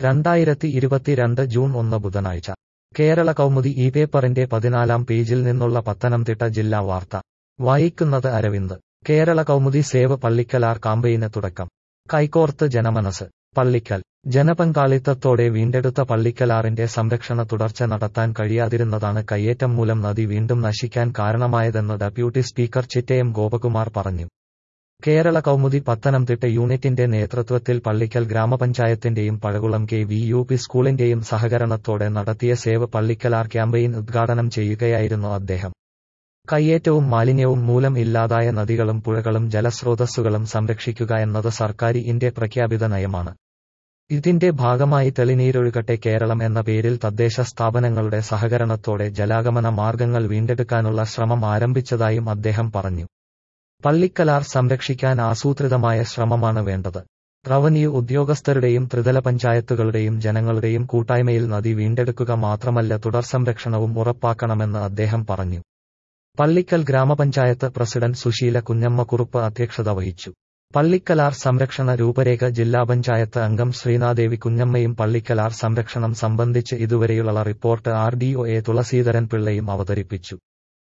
രണ്ടായിരത്തി ഇരുപത്തിരണ്ട് ജൂൺ ഒന്ന് ബുധനാഴ്ച കേരള കൗമുദി ഈ പേപ്പറിന്റെ പതിനാലാം പേജിൽ നിന്നുള്ള പത്തനംതിട്ട ജില്ലാ വാർത്ത വായിക്കുന്നത് അരവിന്ദ് കേരള കൗമുദി സേവ് പള്ളിക്കലാർ കാമ്പയിന് തുടക്കം കൈകോർത്ത് ജനമനസ് പള്ളിക്കൽ ജനപങ്കാളിത്തത്തോടെ വീണ്ടെടുത്ത പള്ളിക്കലാറിന്റെ സംരക്ഷണ തുടർച്ച നടത്താൻ കഴിയാതിരുന്നതാണ് കയ്യേറ്റം മൂലം നദി വീണ്ടും നശിക്കാൻ കാരണമായതെന്ന് ഡെപ്യൂട്ടി സ്പീക്കർ ചിറ്റയം ഗോപകുമാർ പറഞ്ഞു കേരള കൗമുദി പത്തനംതിട്ട യൂണിറ്റിന്റെ നേതൃത്വത്തിൽ പള്ളിക്കൽ ഗ്രാമപഞ്ചായത്തിന്റെയും Pazhakulam K V U P സ്കൂളിന്റെയും സഹകരണത്തോടെ നടത്തിയ സേവ് പള്ളിക്കലാർ ക്യാമ്പയിൻ ഉദ്ഘാടനം ചെയ്യുകയായിരുന്നു അദ്ദേഹം കയ്യേറ്റവും മാലിന്യവും മൂലം ഇല്ലാതായ നദികളും പുഴകളും ജലസ്രോതസ്സുകളും സംരക്ഷിക്കുക എന്നത് സർക്കാരിന്റെ പ്രഖ്യാപിത നയമാണ് ഇതിന്റെ ഭാഗമായി തെളിനീരൊഴുകട്ടെ കേരളം എന്ന പേരിൽ തദ്ദേശ സ്ഥാപനങ്ങളുടെ സഹകരണത്തോടെ ജലാഗമന മാർഗങ്ങൾ വീണ്ടെടുക്കാനുള്ള ശ്രമം ആരംഭിച്ചതായും അദ്ദേഹം പറഞ്ഞു പള്ളിക്കലാർ സംരക്ഷിക്കാൻ ആസൂത്രിതമായ ശ്രമമാണ് വേണ്ടത് റവന്യൂ ഉദ്യോഗസ്ഥരുടെയും ത്രിതല പഞ്ചായത്തുകളുടെയും ജനങ്ങളുടെയും കൂട്ടായ്മയിൽ നദി വീണ്ടെടുക്കുക മാത്രമല്ല തുടർ സംരക്ഷണവും ഉറപ്പാക്കണമെന്ന് അദ്ദേഹം പറഞ്ഞു പള്ളിക്കൽ ഗ്രാമപഞ്ചായത്ത് പ്രസിഡന്റ് സുശീല കുഞ്ഞമ്മക്കുറുപ്പ് അധ്യക്ഷത വഹിച്ചു പള്ളിക്കലാർ സംരക്ഷണ രൂപരേഖ ജില്ലാ പഞ്ചായത്ത് അംഗം ശ്രീനാദേവി കുഞ്ഞമ്മയും പള്ളിക്കലാർ സംരക്ഷണം സംബന്ധിച്ച് ഇതുവരെയുള്ള report R D O A Thulaseedharan പിള്ളയും അവതരിപ്പിച്ചു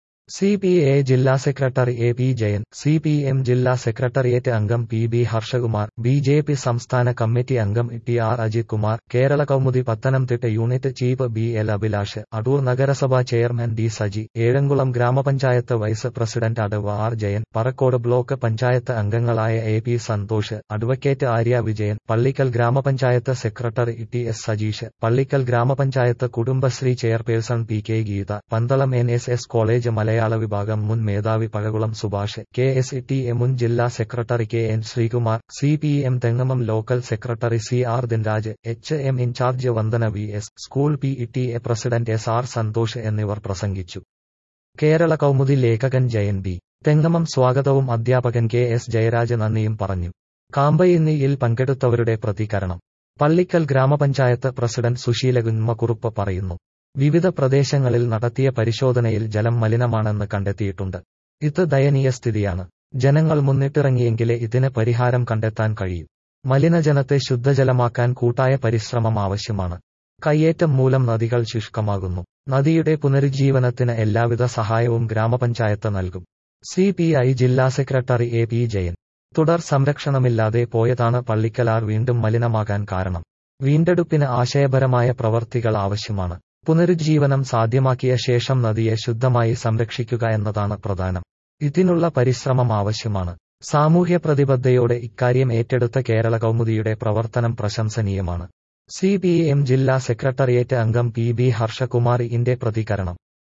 സി പി എ ജില്ലാ secretary A P Jayan C P M ജില്ലാ സെക്രട്ടേറിയറ്റ് അംഗം P B Harshakumar B J P സംസ്ഥാന കമ്മിറ്റി അംഗം T R Ajith Kumar Kerala Kaumudi Pathanamthitta unit chief B L Abhilash Adoor നഗരസഭാ ചെയർമാൻ ഡി സജി ഏഴംകുളം ഗ്രാമപഞ്ചായത്ത് വൈസ് പ്രസിഡന്റ് അടവ് ആർ ജയൻ പറക്കോട് ബ്ലോക്ക് പഞ്ചായത്ത് അംഗങ്ങളായ A P Santhosh advocate Arya Vijayan Pallikkal ഗ്രാമപഞ്ചായത്ത് secretary T S Sajeesh Pallikkal ഗ്രാമപഞ്ചായത്ത് Kudumbashree chairperson P K Geetha Pandalam N S S college മലയാള വിഭാഗം മുൻ മേധാവി Pazhakulam Subhash K S T A മുൻ ജില്ലാ secretary K N Sreekumar C P M Thengamam local secretary C R Dinraj H M incharge Vandana V S school P T A president S R Santhosh എന്നിവർ പ്രസംഗിച്ചു കേരള കൗമുദി ലേഖകൻ Jayan B Thengamam സ്വാഗതവും അധ്യാപകൻ കെ എസ് ജയരാജ് നന്ദിയും പറഞ്ഞു കാമ്പയിന്നിയിൽ പങ്കെടുത്തവരുടെ പ്രതികരണം പള്ളിക്കൽ ഗ്രാമപഞ്ചായത്ത് പ്രസിഡന്റ് സുശീല കുറുപ്പ് പറയുന്നു വിവിധ പ്രദേശങ്ങളിൽ നടത്തിയ പരിശോധനയിൽ ജലം മലിനമാണെന്ന് കണ്ടെത്തിയിട്ടുണ്ട് ഇത് ദയനീയ സ്ഥിതിയാണ് ജനങ്ങൾ മുന്നിട്ടിറങ്ങിയെങ്കിലേ ഇതിന് പരിഹാരം കണ്ടെത്താൻ കഴിയൂ മലിനജലത്തെ ശുദ്ധജലമാക്കാൻ കൂട്ടായ പരിശ്രമം ആവശ്യമാണ് കയ്യേറ്റം മൂലം നദികൾ ശുഷ്കമാകുന്നു നദിയുടെ പുനരുജ്ജീവനത്തിന് എല്ലാവിധ സഹായവും ഗ്രാമപഞ്ചായത്ത് നൽകും സി പി ഐ ജില്ലാ സെക്രട്ടറി എ പി ജയൻ തുടർ സംരക്ഷണമില്ലാതെ പോയതാണ് പള്ളിക്കലാർ വീണ്ടും മലിനമാകാൻ കാരണം വീണ്ടെടുപ്പിന് ആശയപരമായ പ്രവർത്തികൾ ആവശ്യമാണ് പുനരുജ്ജീവനം സാധ്യമാക്കിയ ശേഷം നദിയെ ശുദ്ധമായി സംരക്ഷിക്കുക എന്നതാണ് പ്രധാനം ഇതിനുള്ള പരിശ്രമം ആവശ്യമാണ് സാമൂഹ്യ പ്രതിബദ്ധതയോടെ ഇക്കാര്യം ഏറ്റെടുത്ത കേരള കൗമുദിയുടെ പ്രവർത്തനം പ്രശംസനീയമാണ് സി പി എം ജില്ലാ സെക്രട്ടേറിയറ്റ് അംഗം പി ബി ഹർഷകുമാറിന്റെ പ്രതികരണം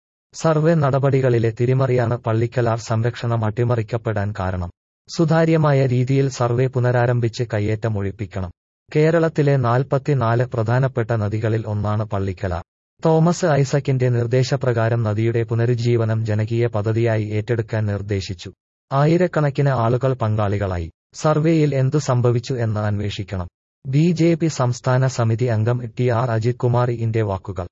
സർവേ നടപടികളിലെ തിരിമറിയാണ് പള്ളിക്കലാർ സംരക്ഷണം അട്ടിമറിക്കപ്പെടാൻ കാരണം സുതാര്യമായ രീതിയിൽ സർവേ പുനരാരംഭിച്ച് കയ്യേറ്റം ഒഴിപ്പിക്കണം കേരളത്തിലെ നാൽപ്പത്തിനാല് പ്രധാനപ്പെട്ട നദികളിൽ ഒന്നാണ് പള്ളിക്കലാർ തോമസ് ഐസക്കിന്റെ നിർദ്ദേശപ്രകാരം നദിയുടെ പുനരുജ്ജീവനം ജനകീയ പദ്ധതിയായി ഏറ്റെടുക്കാൻ നിർദ്ദേശിച്ചു ആയിരക്കണക്കിന് ആളുകൾ പങ്കാളികളായി സർവേയിൽ എന്തു സംഭവിച്ചു എന്ന് അന്വേഷിക്കണം ബി ജെ പി സംസ്ഥാന സമിതി അംഗം ടി ആർ അജിത് കുമാറിന്റെ വാക്കുകൾ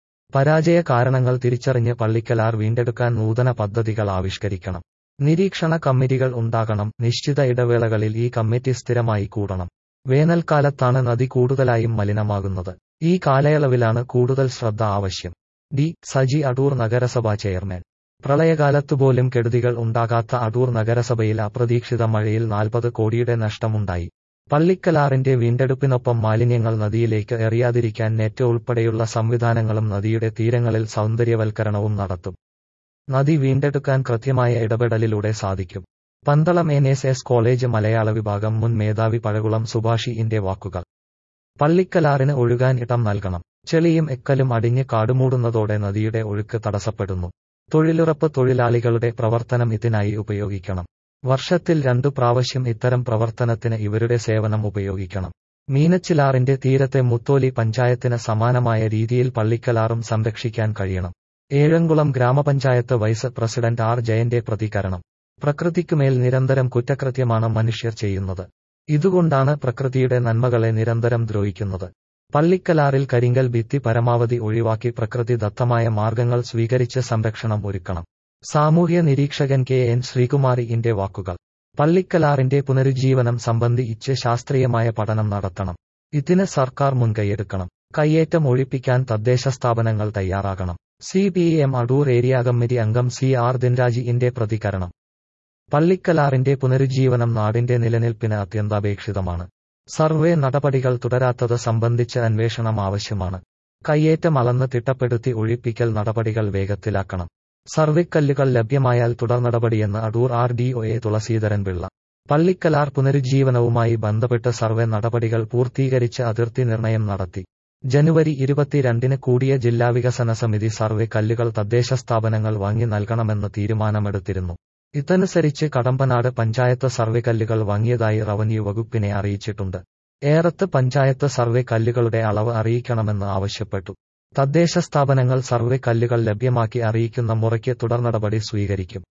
പരാജയ കാരണങ്ങൾ തിരിച്ചറിഞ്ഞ് പള്ളിക്കലാർ വീണ്ടെടുക്കാൻ നൂതന പദ്ധതികൾ ആവിഷ്കരിക്കണം നിരീക്ഷണ കമ്മിറ്റികൾ ഉണ്ടാകണം നിശ്ചിത ഇടവേളകളിൽ ഈ കമ്മിറ്റി സ്ഥിരമായി കൂടണം വേനൽക്കാലത്താണ് നദി കൂടുതലായും മലിനമാകുന്നത് ഈ കാലയളവിലാണ് കൂടുതൽ ശ്രദ്ധ ആവശ്യം ഡി സജി അടൂർ നഗരസഭാ ചെയർമാൻ പ്രളയകാലത്തുപോലും കെടുതികൾ ഉണ്ടാകാത്ത അടൂർ നഗരസഭയിൽ അപ്രതീക്ഷിത മഴയിൽ നാൽപ്പത് കോടിയുടെ നഷ്ടമുണ്ടായി പള്ളിക്കലാറിന്റെ വീണ്ടെടുപ്പിനൊപ്പം മാലിന്യങ്ങൾ നദിയിലേക്ക് എറിയാതിരിക്കാൻ നെറ്റ് ഉൾപ്പെടെയുള്ള സംവിധാനങ്ങളും നദിയുടെ തീരങ്ങളിൽ സൗന്ദര്യവൽക്കരണവും നടത്തും നദി വീണ്ടെടുക്കാൻ കൃത്യമായ ഇടപെടലിലൂടെ സാധിക്കും Pandalam N S S college മലയാള വിഭാഗം മുൻ മേധാവി പഴകുളം സുഭാഷിന്റെ വാക്കുകൾ പള്ളിക്കലാറിന് ഒഴുകാൻ ഇടം നൽകണം ചെളിയും എക്കലും അടിഞ്ഞ് കാടുമൂടുന്നതോടെ നദിയുടെ ഒഴുക്ക് തടസ്സപ്പെടുന്നു തൊഴിലുറപ്പ് തൊഴിലാളികളുടെ പ്രവർത്തനം ഇതിനായി ഉപയോഗിക്കണം വർഷത്തിൽ രണ്ടു പ്രാവശ്യം ഇത്തരം പ്രവർത്തനത്തിന് ഇവരുടെ സേവനം ഉപയോഗിക്കണം മീനച്ചിലാറിന്റെ തീരത്തെ മുത്തോലി പഞ്ചായത്തിന് സമാനമായ രീതിയിൽ പള്ളിക്കലാറും സംരക്ഷിക്കാൻ കഴിയണം ഏഴംകുളം ഗ്രാമപഞ്ചായത്ത് വൈസ് പ്രസിഡന്റ് ആർ ജയന്റെ പ്രതികരണം പ്രകൃതിക്കുമേൽ നിരന്തരം കുറ്റകൃത്യമാണ് മനുഷ്യർ ചെയ്യുന്നത് ഇതുകൊണ്ടാണ് പ്രകൃതിയുടെ നന്മകളെ നിരന്തരം ദ്രോഹിക്കുന്നത് പള്ളിക്കലാറിൽ കരിങ്കൽ ഭിത്തി പരമാവധി ഒഴിവാക്കി പ്രകൃതി ദത്തമായ മാർഗങ്ങൾ സ്വീകരിച്ച് സംരക്ഷണം ഒരുക്കണം സാമൂഹ്യ നിരീക്ഷകൻ കെ എൻ ശ്രീകുമാറിന്റെ വാക്കുകൾ പള്ളിക്കലാറിന്റെ പുനരുജ്ജീവനം സംബന്ധിച്ച് ശാസ്ത്രീയമായ പഠനം നടത്തണം ഇതിന് സർക്കാർ മുൻകൈയെടുക്കണം കയ്യേറ്റം ഒഴിപ്പിക്കാൻ തദ്ദേശ സ്ഥാപനങ്ങൾ തയ്യാറാകണം C P M Adoor area committee അംഗം സി ആർ ദിൻരാജിന്റെ പ്രതികരണം പള്ളിക്കലാറിന്റെ പുനരുജ്ജീവനം നാടിന്റെ നിലനിൽപ്പിന് അത്യന്താപേക്ഷിതമാണ് സർവേ നടപടികൾ തുടരാത്തത് സംബന്ധിച്ച് അന്വേഷണം ആവശ്യമാണ് കയ്യേറ്റം അളന്ന് തിട്ടപ്പെടുത്തി ഒഴിപ്പിക്കൽ നടപടികൾ വേഗത്തിലാക്കണം സർവേക്കല്ലുകൾ ലഭ്യമായാൽ തുടർ നടപടിയെന്ന് Adoor R D O A Thulaseedharan Pillai Pallikkalar പുനരുജ്ജീവനവുമായി ബന്ധപ്പെട്ട് സർവേ നടപടികൾ പൂർത്തീകരിച്ച് അതിർത്തി നിർണയം നടത്തി ജനുവരി ഇരുപത്തിരണ്ടിന് കൂടിയ ജില്ലാ വികസന സമിതി സർവേ കല്ലുകൾ തദ്ദേശ സ്ഥാപനങ്ങൾ വാങ്ങി നൽകണമെന്ന് തീരുമാനമെടുത്തിരുന്നു ഇതനുസരിച്ച് കടമ്പനാട് പഞ്ചായത്ത് സർവേ കല്ലുകൾ വാങ്ങിയതായി റവന്യൂ വകുപ്പിനെ അറിയിച്ചിട്ടുണ്ട് ഏറത്ത് പഞ്ചായത്ത് സർവേ കല്ലുകളുടെ അളവ് അറിയിക്കണമെന്ന് ആവശ്യപ്പെട്ടു തദ്ദേശ സ്ഥാപനങ്ങൾ സർവേ കല്ലുകൾ ലഭ്യമാക്കി അറിയിക്കുന്ന മുറയ്ക്ക് തുടർ നടപടി സ്വീകരിക്കും